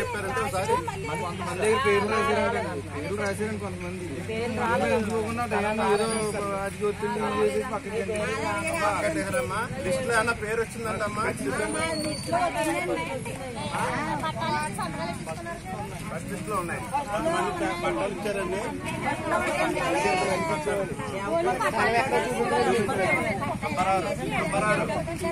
చెప్పారంటే ఒకసారి కొంతమంది దగ్గర పేర్లు రాశారంటే పేర్లు రాశారండి కొంతమంది పేర్లు ఎంచుకోకుండా డైరెక్ట్ ఏదో రాజకీయ ఒత్తిడి చేసి పక్కకి అమ్మా లిస్ట్ లో ఏమన్నా పేరు వచ్చిందంటమ్మా ఫస్ట్ లిస్ట్ లో ఉన్నాయి కొంతమంది పట్టాలు ఇచ్చారండి సుబ్బారావు, సుబ్బారావు.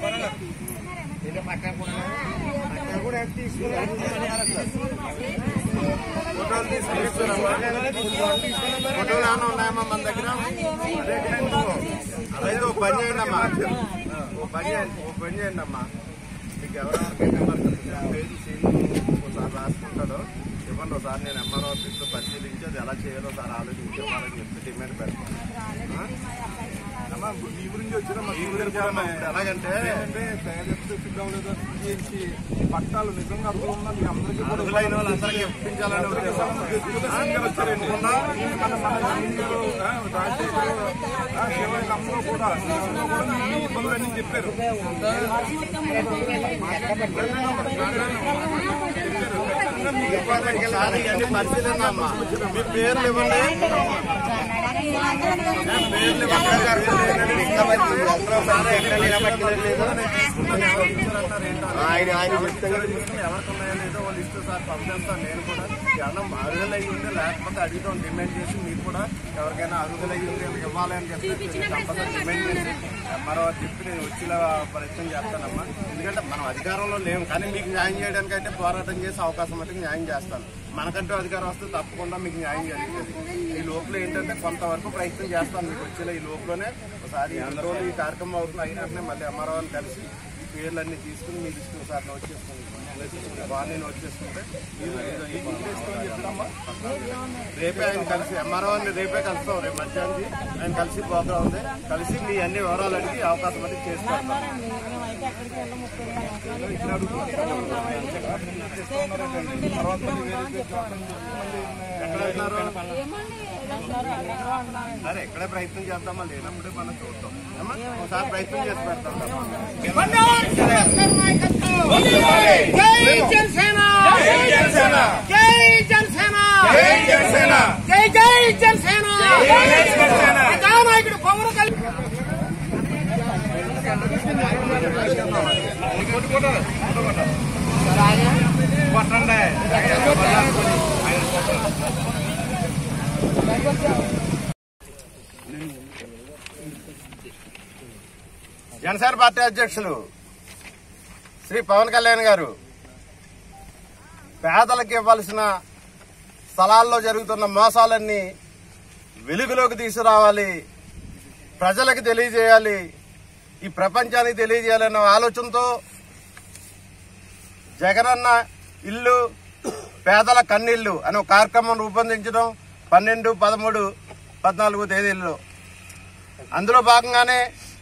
ఫోటోలు తీసుకున్నారమ్మా ఫోటోలు ఏమైనా ఉన్నాయమ్మా మన దగ్గర అయితే ఓ పని చేయండి అమ్మా ఓ పని చేయండి ఓ పని చేయండి అమ్మా మీకు ఎవరెవరికైతే మరి పేరు సీన్ ఒకసారి రాసుకుంటాడో ఇవ్వండి ఒకసారి నేను ఎంఆర్ ఆఫీస్లో పరిశీలించి అది ఎలా చేయాలో ఒకసారి ఆలోచించి ఇవ్వాలని చెప్పి డిమాండ్ పెడతాను ఆ? అమ్మా ఈ గురించి వచ్చిన మా ఈ గురించి అమ్మా, ఇప్పుడు ఎలాగంటే అంటే పేదలకు సిద్ధం లేదో చేసి పట్టాలు నిజంగా అర్థం ఉన్నా మీ అందరికీ కూడా అర్హులైన వాళ్ళందరికీ ఇప్పించాలని ఉద్దేశం. వచ్చారండి మన మన సీనియర్, ఆ, రాజశేఖర్, ఆ, శివయ్య అందరూ కూడా అందరూ కూడా మీ ఇబ్బందులన్నీ చెప్పారు ఒకసారి ఇవన్నీ పరిశీలన అమ్మా మీ పేర్లు ఇవ్వండి పేర్లు ఇవ్వండి ఇంకా మరి ఒక్కరోసారి ఎక్కడ నిలబెట్టలేదు లేదో నేను తీసుకుంటాను. ఎవరు ఇచ్చారంటారు ఏంటో. ఆయన ఆయన చెప్తే ఎవరు తీసుకుని ఎవరికి ఉన్నాయో లేదో వాళ్ళు ఇస్తే సార్ పంపిస్తాను నేను కూడా ఏమన్నా అర్హులు అయ్యి ఉంటే లేకపోతే అడుగుతాం డిమాండ్ చేసి మీకు కూడా ఎవరికైనా అర్హులు అయ్యి ఉంటే వీళ్ళకి ఇవ్వాలి అని చెప్పి కంపల్సరీ డిమాండ్ చేసి మరో చెప్పి నేను వచ్చేలా ప్రయత్నం చేస్తానమ్మా ఎందుకంటే మనం అధికారంలో లేము కానీ మీకు న్యాయం చేయడానికి అయితే పోరాటం చేసే అవకాశం అయితే న్యాయం చేస్తాను మనకంటూ అధికారం వస్తే తప్పకుండా మీకు న్యాయం జరుగుతుంది ఈ లోపల ఏంటంటే కొంతవరకు ప్రయత్నం చేస్తాను మీకు వచ్చేలా ఈ లోపలనే ఒకసారి ఎన్ని రోజులు ఈ కార్యక్రమం అవుతుంది అయినట్లే మళ్ళీ ఎంఆర్ఓ కలిసి ఈ పేర్లన్నీ తీసుకుని మీకు ఇష్టం సార్ నోట్ చేసుకుని బాగా నోట్ చేసుకుంటే మీరు ఏదో ఈ ఇంటికి వేసుకొని చెప్తామా రేపే ఆయన కలిసి ఎంఆర్ఓ అని రేపే కలుస్తాం రేపు మధ్యాహ్నం ఆయన కలిసి ప్రోగ్రాం ఉంది కలిసి మీ అన్ని వివరాలు అడిగి అవకాశం అది చేసి పెడతాం ఎక్కడ వెళ్తున్నారు సరే ఎక్కడే ప్రయత్నం చేద్దామా లేనప్పుడే మనం చూద్దాం అమ్మా? ఒకసారి ప్రయత్నం చేసి పెడతాం జై జనసేన జై జనసేన జై జనసేన జై జనసేన జై జై జనసేన జై జనసేన ప్రజానాయకుడు పవన్ కళ్యాణ్ జనసేన పార్టీ అధ్యక్షులు శ్రీ పవన్ కళ్యాణ్ గారు పేదలకు ఇవ్వాల్సిన స్థలాల్లో జరుగుతున్న మోసాలన్నీ వెలుగులోకి తీసుకురావాలి ప్రజలకు తెలియజేయాలి ఈ ప్రపంచానికి తెలియజేయాలన్న ఆలోచనతో జగనన్న ఇల్లు పేదల కన్నీళ్లు అనే ఒక కార్యక్రమం రూపొందించడం పన్నెండు పదమూడు పద్నాలుగు తేదీల్లో అందులో భాగంగానే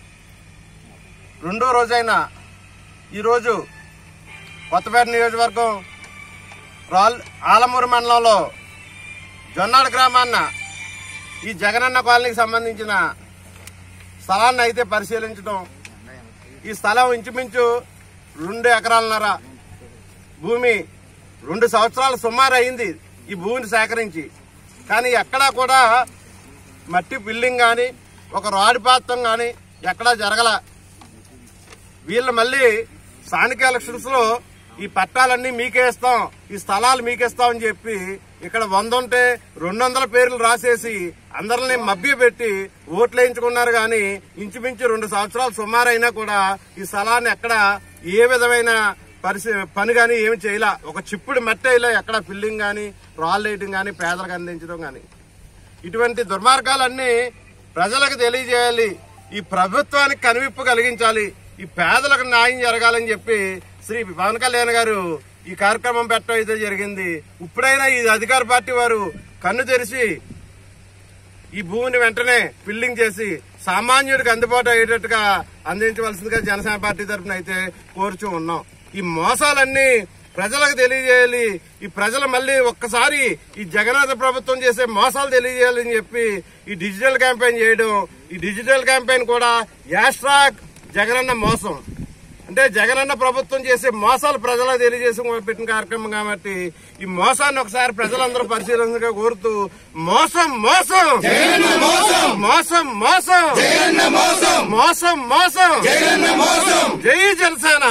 రెండో రోజైన ఈరోజు కొత్తపేట నియోజకవర్గం రాల్ ఆలమూరు మండలంలో జొన్నాడు గ్రామాన్న ఈ జగనన్న కాలనీకి సంబంధించిన స్థలాన్ని అయితే పరిశీలించడం ఈ స్థలం ఇంచుమించు రెండు ఎకరాలన్నర భూమి రెండు సంవత్సరాలు సుమారు అయింది ఈ భూమిని సేకరించి కానీ ఎక్కడా కూడా మట్టి బిల్డింగ్ కానీ ఒక రాడ్ పాత్రం కానీ ఎక్కడా జరగల వీళ్ళు మళ్ళీ స్థానిక ఎలక్షన్స్ లో ఈ పట్టాలన్నీ మీకే ఇస్తాం ఈ స్థలాలు మీకే ఇస్తాం అని చెప్పి ఇక్కడ వంద ఉంటే రెండు వందల పేర్లు రాసేసి అందరిని మభ్య పెట్టి ఓట్లు వేయించుకున్నారు కానీ ఇంచుమించు రెండు సంవత్సరాలు సుమారు అయినా కూడా ఈ స్థలాన్ని ఎక్కడ ఏ విధమైన పరిస్థి పని కానీ ఏమి చేయలే ఒక చిప్పుడు మట్టి అయిలా ఎక్కడ ఫిల్లింగ్ కానీ రాళ్ళు వేయటం కానీ పేదలకు అందించడం కానీ ఇటువంటి దుర్మార్గాలన్నీ ప్రజలకు తెలియజేయాలి ఈ ప్రభుత్వానికి కనువిప్పు కలిగించాలి ఈ పేదలకు న్యాయం జరగాలని చెప్పి శ్రీ పవన్ కళ్యాణ్ గారు ఈ కార్యక్రమం పెట్టడం అయితే జరిగింది ఇప్పుడైనా ఈ అధికార పార్టీ వారు కన్ను తెరిచి ఈ భూమిని వెంటనే ఫిల్లింగ్ చేసి సామాన్యుడికి అందుబాటు అయ్యేటట్టుగా అందించవలసిందిగా జనసేన పార్టీ తరఫున అయితే కోరుచూ ఉన్నాం ఈ మోసాలన్నీ ప్రజలకు తెలియజేయాలి ఈ ప్రజలు మళ్ళీ ఒక్కసారి ఈ జగన్నాథ ప్రభుత్వం చేసే మోసాలు తెలియజేయాలని చెప్పి ఈ డిజిటల్ క్యాంపెయిన్ చేయడం ఈ డిజిటల్ క్యాంపెయిన్ కూడా యాస్ట్రాక్ జగనన్న మోసం అంటే జగనన్న ప్రభుత్వం చేసే మోసాలు ప్రజలకు తెలియజేసి పెట్టిన కార్యక్రమం కాబట్టి ఈ మోసాన్ని ఒకసారి ప్రజలందరూ పరిశీలనగా కోరుతూ మోసం మోసం మోసం మోసం మోసం మోసం జై జనసేన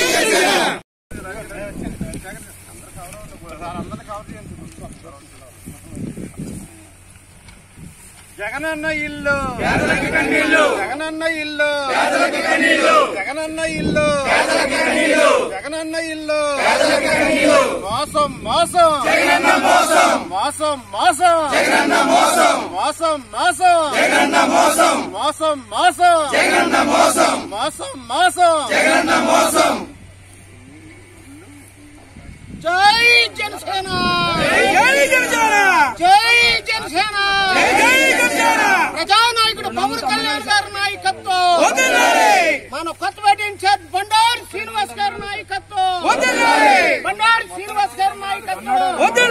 జగనన్న ఇల్లు జగనన్న ఇల్లు జగనన్న ఇల్లు జగనన్న ఇల్లు మోసం మోసం మోసం మోసం మోసం మోసం మోసం మోసం మోసం మోసం జై జనసేన జై జనసేన జై జనసేన జై జనసేన ప్రజానాయకుడు పవన్ కళ్యాణ్ గారి నాయకత్వం వదిలాలి మన కొత్తపేట ఇన్ఛార్జ్ బండారు శ్రీనివాస్ గారి నాయకత్వం వదిలాలి బండారు శ్రీనివాస్ గారి నాయకత్వం వదిలాలి